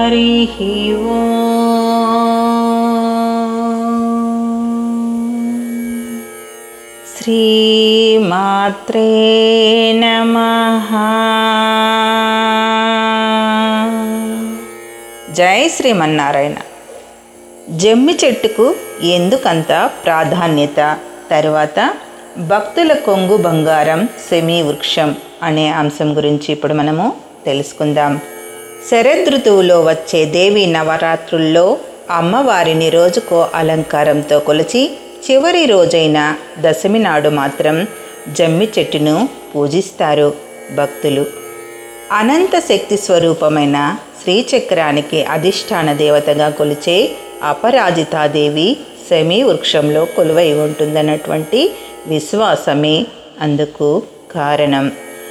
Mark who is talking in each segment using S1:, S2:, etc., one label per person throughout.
S1: हरिः ॐ श्रीमात्रे नमः జై శ్రీమన్నారాయణ జమ్మి చెట్టుకు ఎందుకంత ప్రాధాన్యత తర్వాత భక్తుల కొంగు బంగారం సెమీ వృక్షం అనే అంశం గురించి ఇప్పుడు మనము తెలుసుకుందాం శరదృతువులో వచ్చే దేవి నవరాత్రుల్లో అమ్మవారిని రోజుకో అలంకారంతో కొలిచి చివరి రోజైన దశమి నాడు మాత్రం జమ్మి చెట్టును పూజిస్తారు భక్తులు అనంత శక్తి స్వరూపమైన శ్రీచక్రానికి అధిష్టాన దేవతగా కొలిచే అపరాజితాదేవి శమీ వృక్షంలో కొలువై ఉంటుందన్నటువంటి విశ్వాసమే అందుకు కారణం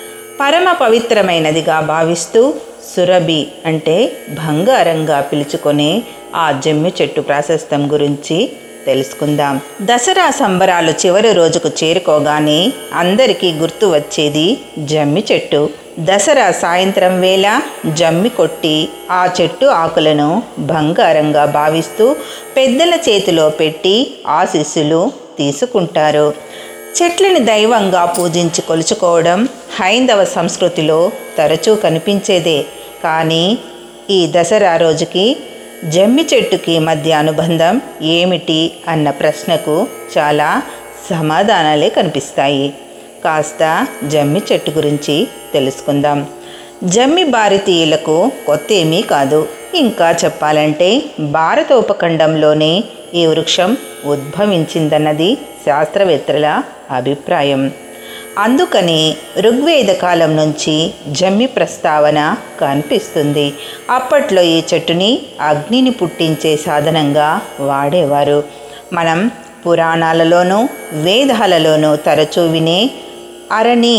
S1: పరమ పవిత్రమైనదిగా భావిస్తూ సురభి అంటే బంగారంగా పిలుచుకునే ఆ జమ్మి చెట్టు ప్రాశస్తం గురించి తెలుసుకుందాం దసరా సంబరాలు చివరి రోజుకు చేరుకోగానే అందరికీ గుర్తు వచ్చేది జమ్మి చెట్టు దసరా సాయంత్రం వేళ జమ్మి కొట్టి ఆ చెట్టు ఆకులను బంగారంగా భావిస్తూ పెద్దల చేతిలో పెట్టి ఆశీస్సులు తీసుకుంటారు చెట్లని దైవంగా పూజించి కొలుచుకోవడం హైందవ సంస్కృతిలో తరచూ కనిపించేదే కానీ ఈ దసరా రోజుకి జమ్మి చెట్టుకి మధ్య అనుబంధం ఏమిటి అన్న ప్రశ్నకు చాలా సమాధానాలే కనిపిస్తాయి కాస్త జమ్మి చెట్టు గురించి తెలుసుకుందాం జమ్మి భారతీయులకు కొత్త ఏమీ కాదు ఇంకా చెప్పాలంటే భారత ఉపఖండంలోనే ఈ వృక్షం ఉద్భవించిందన్నది శాస్త్రవేత్తల అభిప్రాయం అందుకని ఋగ్వేద కాలం నుంచి జమ్మి ప్రస్తావన కనిపిస్తుంది అప్పట్లో ఈ చెట్టుని అగ్నిని పుట్టించే సాధనంగా వాడేవారు మనం పురాణాలలోనూ వేదాలలోనూ తరచూ వినే అరణి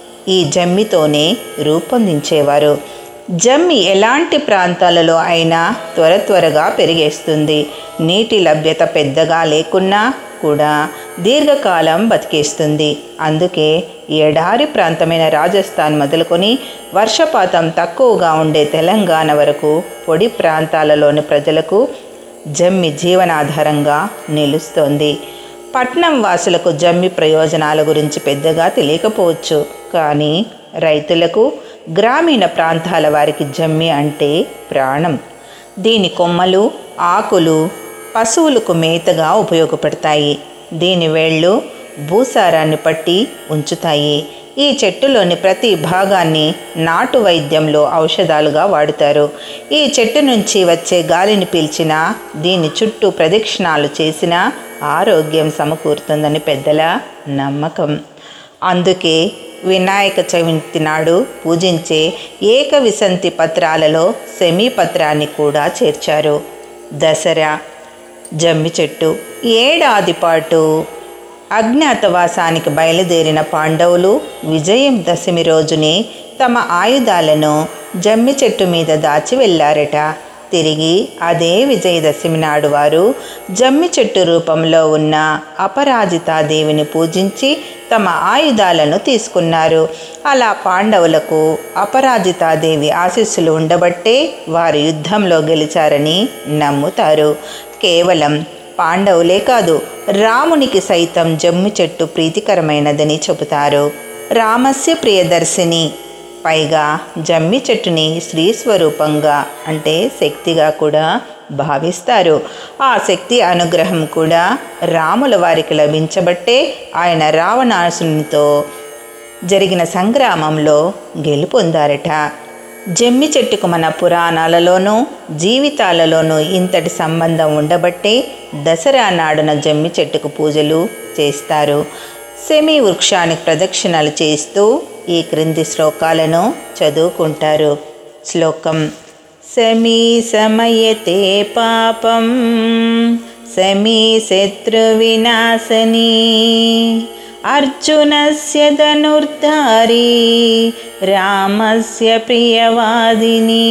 S1: ఈ జమ్మితోనే రూపొందించేవారు జమ్మి ఎలాంటి ప్రాంతాలలో అయినా త్వర త్వరగా పెరిగేస్తుంది నీటి లభ్యత పెద్దగా లేకున్నా కూడా దీర్ఘకాలం బతికేస్తుంది అందుకే ఎడారి ప్రాంతమైన రాజస్థాన్ మొదలుకొని వర్షపాతం తక్కువగా ఉండే తెలంగాణ వరకు పొడి ప్రాంతాలలోని ప్రజలకు జమ్మి జీవనాధారంగా నిలుస్తోంది పట్నం వాసులకు జమ్మి ప్రయోజనాల గురించి పెద్దగా తెలియకపోవచ్చు కానీ రైతులకు గ్రామీణ ప్రాంతాల వారికి జమ్మి అంటే ప్రాణం దీని కొమ్మలు ఆకులు పశువులకు మేతగా ఉపయోగపడతాయి దీని వేళ్ళు భూసారాన్ని పట్టి ఉంచుతాయి ఈ చెట్టులోని ప్రతి భాగాన్ని నాటు వైద్యంలో ఔషధాలుగా వాడుతారు ఈ చెట్టు నుంచి వచ్చే గాలిని పీల్చినా దీని చుట్టూ ప్రదక్షిణాలు చేసినా ఆరోగ్యం సమకూరుతుందని పెద్దల నమ్మకం అందుకే వినాయక చవితి నాడు పూజించే ఏకవిసంతి పత్రాలలో సెమీ పత్రాన్ని కూడా చేర్చారు దసరా జమ్మి చెట్టు ఏడాది పాటు అజ్ఞాతవాసానికి బయలుదేరిన పాండవులు విజయం దశమి రోజునే తమ ఆయుధాలను జమ్మి చెట్టు మీద దాచి వెళ్ళారట తిరిగి అదే విజయదశమి నాడు వారు జమ్మి చెట్టు రూపంలో ఉన్న అపరాజితాదేవిని పూజించి తమ ఆయుధాలను తీసుకున్నారు అలా పాండవులకు అపరాజితాదేవి ఆశీస్సులు ఉండబట్టే వారు యుద్ధంలో గెలిచారని నమ్ముతారు కేవలం పాండవులే కాదు రామునికి సైతం జమ్మి చెట్టు ప్రీతికరమైనదని చెబుతారు రామస్య ప్రియదర్శిని పైగా జమ్మి చెట్టుని స్త్రీ స్వరూపంగా అంటే శక్తిగా కూడా భావిస్తారు ఆ శక్తి అనుగ్రహం కూడా రాముల వారికి లభించబట్టే ఆయన రావణాసునితో జరిగిన సంగ్రామంలో గెలుపొందారట జమ్మి చెట్టుకు మన పురాణాలలోనూ జీవితాలలోనూ ఇంతటి సంబంధం ఉండబట్టే దసరా నాడున జమ్మి చెట్టుకు పూజలు చేస్తారు సెమీ వృక్షానికి ప్రదక్షిణలు చేస్తూ ఈ క్రింది శ్లోకాలను చదువుకుంటారు శ్లోకం సమీ సమయతే పాపం సమీ శత్రువినాశనీ अर्जुनस्य धनुर्धारी रामस्य प्रियवादिनी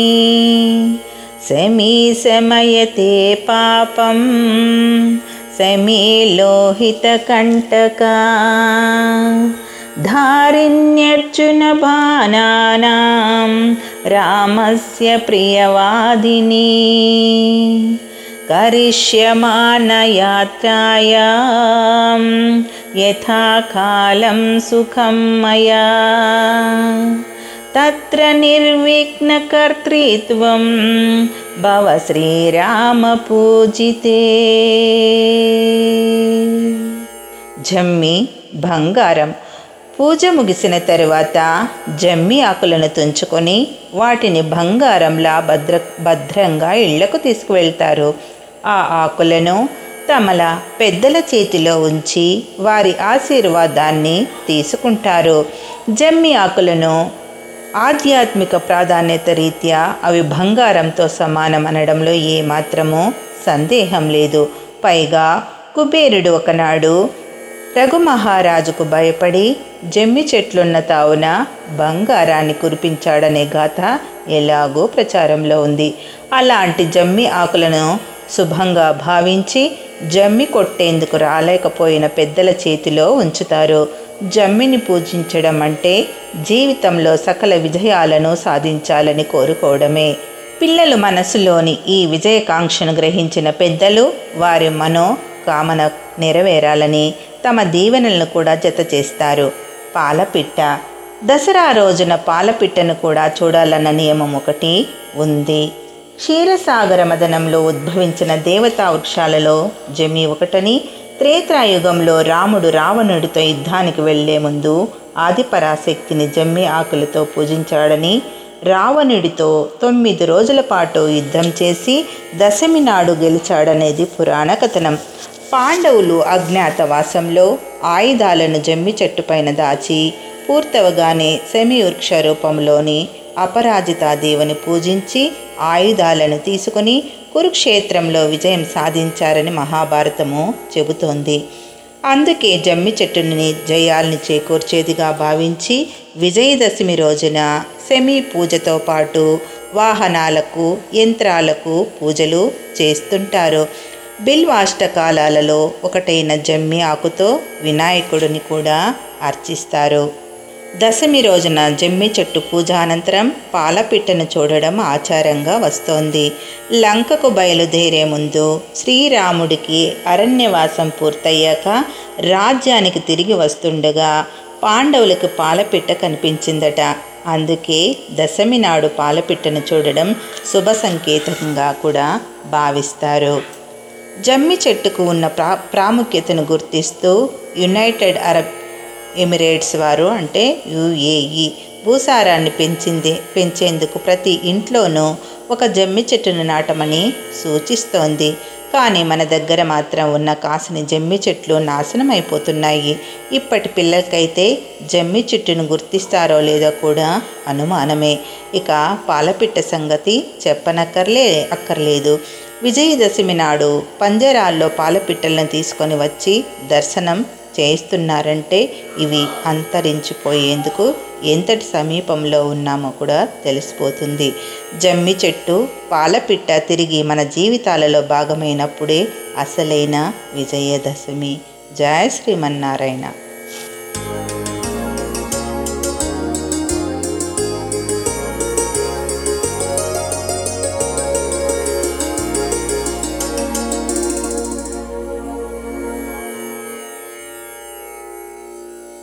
S1: समी शमयते पापं समी लोहितकण्टका धारिण्यर्जुन बाणानां रामस्य प्रियवादिनी करिष्यमाणयात्रायां यथा कालं सुखं मया तत्र निर्विघ्नकर्तृत्वं भव శ్రీరామపూజితే జమ్మి బంగారం పూజ ముగిసిన తరువాత జమ్మి ఆకులను తుంచుకొని వాటిని బంగారంలా భద్ర భద్రంగా ఇళ్లకు తీసుకువెళ్తారు ఆ ఆకులను తమల పెద్దల చేతిలో ఉంచి వారి ఆశీర్వాదాన్ని తీసుకుంటారు జమ్మి ఆకులను ఆధ్యాత్మిక ప్రాధాన్యత రీత్యా అవి బంగారంతో సమానం అనడంలో ఏమాత్రమూ సందేహం లేదు పైగా కుబేరుడు ఒకనాడు రఘుమహారాజుకు భయపడి జమ్మి చెట్లున్న తావున బంగారాన్ని కురిపించాడనే గాథ ఎలాగో ప్రచారంలో ఉంది అలాంటి జమ్మి ఆకులను శుభంగా భావించి జమ్మి కొట్టేందుకు రాలేకపోయిన పెద్దల చేతిలో ఉంచుతారు జమ్మిని పూజించడం అంటే జీవితంలో సకల విజయాలను సాధించాలని కోరుకోవడమే పిల్లలు మనసులోని ఈ విజయకాంక్షను గ్రహించిన పెద్దలు వారి మనో కామన నెరవేరాలని తమ దీవెనలను కూడా జత చేస్తారు పాలపిట్ట దసరా రోజున పాలపిట్టను కూడా చూడాలన్న నియమం ఒకటి ఉంది క్షీరసాగర మదనంలో ఉద్భవించిన దేవతా వృక్షాలలో జమి ఒకటని త్రేతాయుగంలో రాముడు రావణుడితో యుద్ధానికి వెళ్లే ముందు ఆదిపరాశక్తిని జమ్మి ఆకులతో పూజించాడని రావణుడితో తొమ్మిది రోజుల పాటు యుద్ధం చేసి దశమి నాడు గెలిచాడనేది పురాణ కథనం పాండవులు అజ్ఞాతవాసంలో ఆయుధాలను జమ్మి చెట్టుపైన దాచి పూర్తవగానే సెమి వృక్ష రూపంలోని అపరాజితాదేవిని పూజించి ఆయుధాలను తీసుకుని కురుక్షేత్రంలో విజయం సాధించారని మహాభారతము చెబుతోంది అందుకే జమ్మి చెట్టుని జయాల్ని చేకూర్చేదిగా భావించి విజయదశమి రోజున సెమి పూజతో పాటు వాహనాలకు యంత్రాలకు పూజలు చేస్తుంటారు బిల్వాష్టకాలాలలో ఒకటైన జమ్మి ఆకుతో వినాయకుడిని కూడా అర్చిస్తారు దశమి రోజున జమ్మి చెట్టు పూజ అనంతరం పాలపిట్టను చూడడం ఆచారంగా వస్తోంది లంకకు బయలుదేరే ముందు శ్రీరాముడికి అరణ్యవాసం పూర్తయ్యాక రాజ్యానికి తిరిగి వస్తుండగా పాండవులకు పాలపిట్ట కనిపించిందట అందుకే దశమి నాడు పాలపిట్టను చూడడం శుభ సంకేతంగా కూడా భావిస్తారు జమ్మి చెట్టుకు ఉన్న ప్రా ప్రాముఖ్యతను గుర్తిస్తూ యునైటెడ్ అరబ్ ఎమిరేట్స్ వారు అంటే యుఏఈ భూసారాన్ని పెంచింది పెంచేందుకు ప్రతి ఇంట్లోనూ ఒక జమ్మి చెట్టును నాటమని సూచిస్తోంది కానీ మన దగ్గర మాత్రం ఉన్న కాసిని జమ్మి చెట్లు నాశనం అయిపోతున్నాయి ఇప్పటి పిల్లలకైతే జమ్మి చెట్టును గుర్తిస్తారో లేదో కూడా అనుమానమే ఇక పాలపిట్ట సంగతి చెప్పనక్కర్లే అక్కర్లేదు విజయదశమి నాడు పంజరాల్లో పాలపిట్టలను తీసుకొని వచ్చి దర్శనం చేస్తున్నారంటే ఇవి అంతరించిపోయేందుకు ఎంతటి సమీపంలో ఉన్నామో కూడా తెలిసిపోతుంది జమ్మి చెట్టు పాలపిట్ట తిరిగి మన జీవితాలలో భాగమైనప్పుడే అసలైన విజయదశమి జయ శ్రీమన్నారాయణ